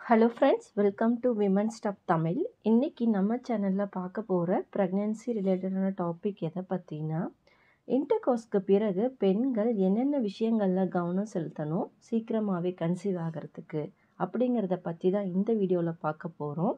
hello friends welcome to women stuff Tamil இன்றைக்கி நம்ம சேனலில் பார்க்க போகிற ப்ரெக்னென்சி ரிலேட்டடான டாபிக் எதை பற்றினா இன்டர்கோர்ஸ்க்கு பிறகு பெண்கள் என்னென்ன விஷயங்களில் கவனம் செலுத்தணும் சீக்கிரமாகவே கன்சீவ் ஆகிறதுக்கு அப்படிங்கிறத பற்றி தான் இந்த வீடியோவில் பார்க்க போகிறோம்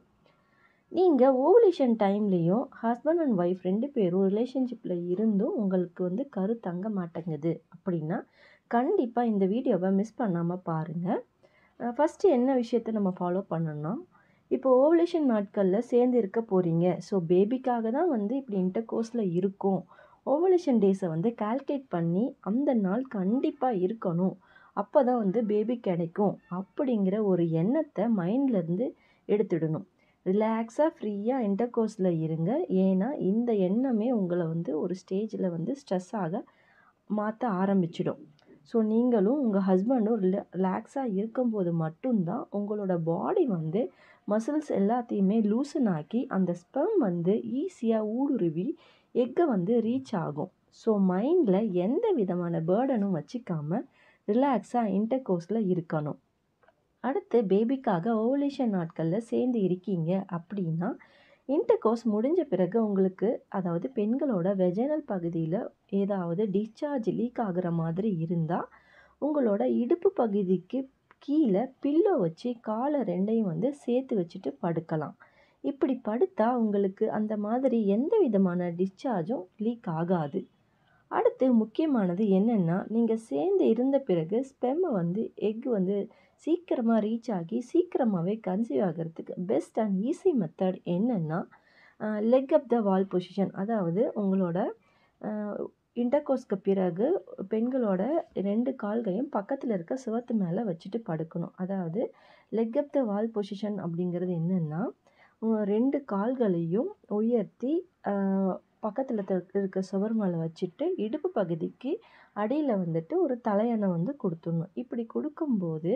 நீங்கள் ஓவலேஷன் டைம்லேயும் ஹஸ்பண்ட் அண்ட் ஒய்ஃப் ரெண்டு பேரும் ரிலேஷன்ஷிப்பில் இருந்தும் உங்களுக்கு வந்து கரு தங்க மாட்டேங்குது அப்படின்னா கண்டிப்பாக இந்த வீடியோவை மிஸ் பண்ணாமல் பாருங்கள் ஃபஸ்ட்டு என்ன விஷயத்தை நம்ம ஃபாலோ பண்ணணும்னா இப்போ ஓவலேஷன் நாட்களில் சேர்ந்து இருக்க போகிறீங்க ஸோ பேபிக்காக தான் வந்து இப்படி இன்டர் கோர்ஸில் இருக்கும் ஓவலேஷன் டேஸை வந்து கால்குலேட் பண்ணி அந்த நாள் கண்டிப்பாக இருக்கணும் அப்போ தான் வந்து பேபி கிடைக்கும் அப்படிங்கிற ஒரு எண்ணத்தை மைண்ட்லேருந்து எடுத்துடணும் ரிலாக்ஸாக ஃப்ரீயாக இன்டர் கோர்ஸில் இருங்க ஏன்னா இந்த எண்ணமே உங்களை வந்து ஒரு ஸ்டேஜில் வந்து ஸ்ட்ரெஸ் ஆக மாற்ற ஆரம்பிச்சிடும் ஸோ நீங்களும் உங்கள் ஹஸ்பண்டும் ரில ரிலாக்ஸாக இருக்கும்போது மட்டும்தான் உங்களோட பாடி வந்து மசில்ஸ் எல்லாத்தையுமே லூசன் ஆக்கி அந்த ஸ்பெம் வந்து ஈஸியாக ஊடுருவி எக்கை வந்து ரீச் ஆகும் ஸோ மைண்டில் எந்த விதமான பேர்டனும் வச்சுக்காமல் ரிலாக்ஸாக இன்டர் கோர்ஸில் இருக்கணும் அடுத்து பேபிக்காக ஓவலேஷன் நாட்களில் சேர்ந்து இருக்கீங்க அப்படின்னா இன்டர்கோர்ஸ் முடிஞ்ச பிறகு உங்களுக்கு அதாவது பெண்களோட வெஜைனல் பகுதியில் ஏதாவது டிஸ்சார்ஜ் லீக் ஆகிற மாதிரி இருந்தால் உங்களோட இடுப்பு பகுதிக்கு கீழே பில்லோ வச்சு காலை ரெண்டையும் வந்து சேர்த்து வச்சுட்டு படுக்கலாம் இப்படி படுத்தா உங்களுக்கு அந்த மாதிரி எந்த விதமான டிஸ்சார்ஜும் லீக் ஆகாது அடுத்து முக்கியமானது என்னென்னா நீங்கள் சேர்ந்து இருந்த பிறகு ஸ்பெம்மை வந்து எக் வந்து சீக்கிரமாக ரீச் ஆகி சீக்கிரமாகவே கன்சீவ் ஆகிறதுக்கு பெஸ்ட் அண்ட் ஈஸி மெத்தட் என்னென்னா leg up the wall position அதாவது உங்களோட இன்டர்கோர்ஸ்க்கு பிறகு பெண்களோட ரெண்டு கால்களையும் பக்கத்தில் இருக்க சுவத்து மேலே வச்சுட்டு படுக்கணும் அதாவது leg up the wall position அப்படிங்கிறது என்னென்னா ரெண்டு கால்களையும் உயர்த்தி பக்கத்தில் இருக்க சுவர் மேலே வச்சுட்டு இடுப்பு பகுதிக்கு அடியில் வந்துட்டு ஒரு தலையணை வந்து கொடுத்துடணும் இப்படி கொடுக்கும்போது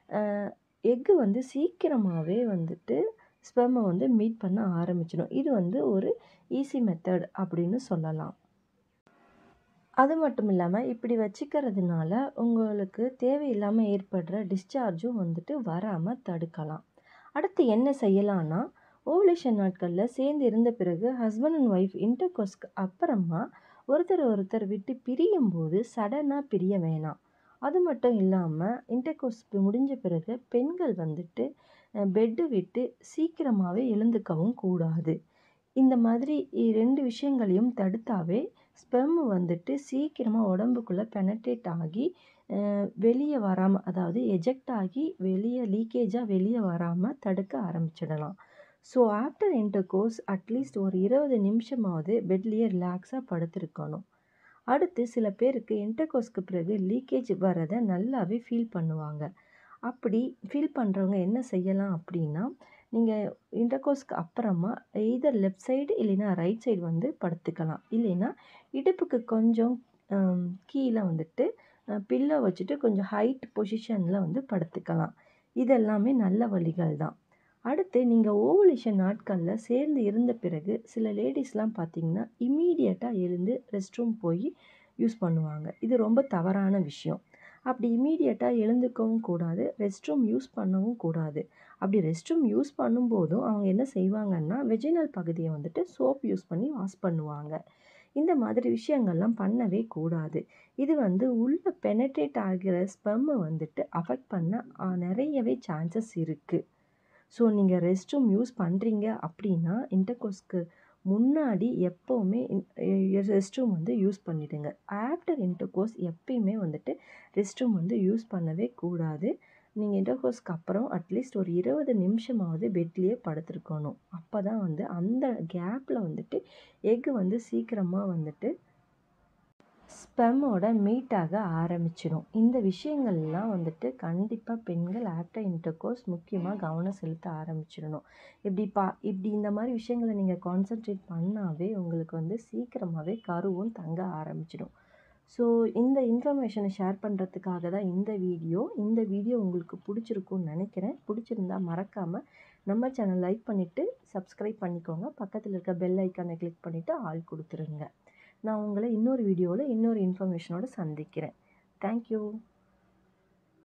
எக்கு வந்து சீக்கிரமாகவே வந்துட்டு ஸ்பெம்மை வந்து மீட் பண்ண ஆரம்பிச்சிடும் இது வந்து ஒரு ஈஸி மெத்தட் அப்படின்னு சொல்லலாம் அது மட்டும் இல்லாமல் இப்படி வச்சுக்கிறதுனால உங்களுக்கு தேவையில்லாமல் ஏற்படுற டிஸ்சார்ஜும் வந்துட்டு வராமல் தடுக்கலாம் அடுத்து என்ன செய்யலான்னா ஓவலேஷன் நாட்களில் சேர்ந்து இருந்த பிறகு ஹஸ்பண்ட் அண்ட் ஒய்ஃப் இன்டர்கோர்ஸ்க்கு அப்புறமா ஒருத்தர் ஒருத்தர் விட்டு பிரியும் போது சடனாக பிரிய வேணாம் அது மட்டும் இல்லாமல் இன்டர்கோர்ஸ் முடிஞ்ச பிறகு பெண்கள் வந்துட்டு பெட்டு விட்டு சீக்கிரமாகவே எழுந்துக்கவும் கூடாது இந்த மாதிரி ரெண்டு விஷயங்களையும் தடுத்தாவே ஸ்பெம் வந்துட்டு சீக்கிரமாக உடம்புக்குள்ளே பெனட்ரேட் ஆகி வெளியே வராமல் அதாவது எஜெக்ட் ஆகி வெளியே லீக்கேஜாக வெளியே வராமல் தடுக்க ஆரம்பிச்சிடலாம் so after intercourse at least ஒரு இருபது நிமிஷமாவது பெட்லேயே ரிலாக்ஸாக படுத்துருக்கணும் அடுத்து சில பேருக்கு இன்டர்கோர்ஸ்க்கு பிறகு லீக்கேஜ் வரதை நல்லாவே ஃபீல் பண்ணுவாங்க அப்படி ஃபீல் பண்ணுறவங்க என்ன செய்யலாம் அப்படின்னா நீங்கள் இன்டர்கோர்ஸ்க்கு அப்புறமா எய்தர் லெஃப்ட் சைடு இல்லைன்னா ரைட் சைடு வந்து படுத்துக்கலாம் இல்லைன்னா இடுப்புக்கு கொஞ்சம் கீழே வந்துட்டு பில்லோ வச்சுட்டு கொஞ்சம் ஹைட் பொசிஷனில் வந்து படுத்துக்கலாம் இதெல்லாமே நல்ல வழிகள் தான் அடுத்து நீங்கள் ஓவலேஷன் நாட்களில் சேர்ந்து இருந்த பிறகு சில லேடிஸ்லாம் பார்த்தீங்கன்னா இம்மீடியட்டாக எழுந்து ரெஸ்ட் ரூம் போய் யூஸ் பண்ணுவாங்க இது ரொம்ப தவறான விஷயம் அப்படி இம்மீடியட்டாக எழுந்துக்கவும் கூடாது ரெஸ்ட் ரூம் யூஸ் பண்ணவும் கூடாது அப்படி ரெஸ்ட் ரூம் யூஸ் பண்ணும்போதும் அவங்க என்ன செய்வாங்கன்னா வெஜினல் பகுதியை வந்துட்டு சோப் யூஸ் பண்ணி வாஷ் பண்ணுவாங்க இந்த மாதிரி விஷயங்கள்லாம் பண்ணவே கூடாது இது வந்து உள்ளே பெனட்ரேட் ஆகிற ஸ்பெம்மை வந்துட்டு அஃபெக்ட் பண்ண நிறையவே சான்சஸ் இருக்குது ஸோ நீங்கள் ரெஸ்ட் ரூம் யூஸ் பண்ணுறீங்க அப்படின்னா இன்டர்கோர்ஸ்க்கு முன்னாடி எப்போவுமே ரெஸ்ட் ரூம் வந்து யூஸ் பண்ணிவிடுங்க ஆஃப்டர் இன்டர்கோர்ஸ் எப்பயுமே வந்துட்டு ரெஸ்ட் ரூம் வந்து யூஸ் பண்ணவே கூடாது நீங்கள் இன்டர்கோர்ஸ்க்கு அப்புறம் அட்லீஸ்ட் ஒரு இருபது நிமிஷமாவது பெட்லேயே படுத்துருக்கணும் அப்போ தான் வந்து அந்த கேப்பில் வந்துட்டு எக்கு வந்து சீக்கிரமாக வந்துட்டு ஸ்பெம்மோட மீட்டாக ஆரம்பிச்சிடும் இந்த விஷயங்கள்லாம் வந்துட்டு கண்டிப்பாக பெண்கள் ஆஃப்டர் இன்டர்கோர்ஸ் முக்கியமாக கவனம் செலுத்த ஆரம்பிச்சிடணும் இப்படி பா இப்படி இந்த மாதிரி விஷயங்களை நீங்கள் கான்சென்ட்ரேட் பண்ணாவே உங்களுக்கு வந்து சீக்கிரமாகவே கருவும் தங்க ஆரம்பிச்சிடும் ஸோ இந்த இன்ஃபர்மேஷனை ஷேர் பண்ணுறதுக்காக தான் இந்த வீடியோ இந்த வீடியோ உங்களுக்கு பிடிச்சிருக்கும்னு நினைக்கிறேன் பிடிச்சிருந்தா மறக்காமல் நம்ம சேனல் லைக் பண்ணிவிட்டு சப்ஸ்கிரைப் பண்ணிக்கோங்க பக்கத்தில் இருக்க பெல் ஐக்கானை கிளிக் பண்ணிவிட்டு ஆள் கொடுத்துருங்க நான் உங்களை இன்னொரு வீடியோவில் இன்னொரு இன்ஃபர்மேஷனோடு சந்திக்கிறேன் தேங்க்யூ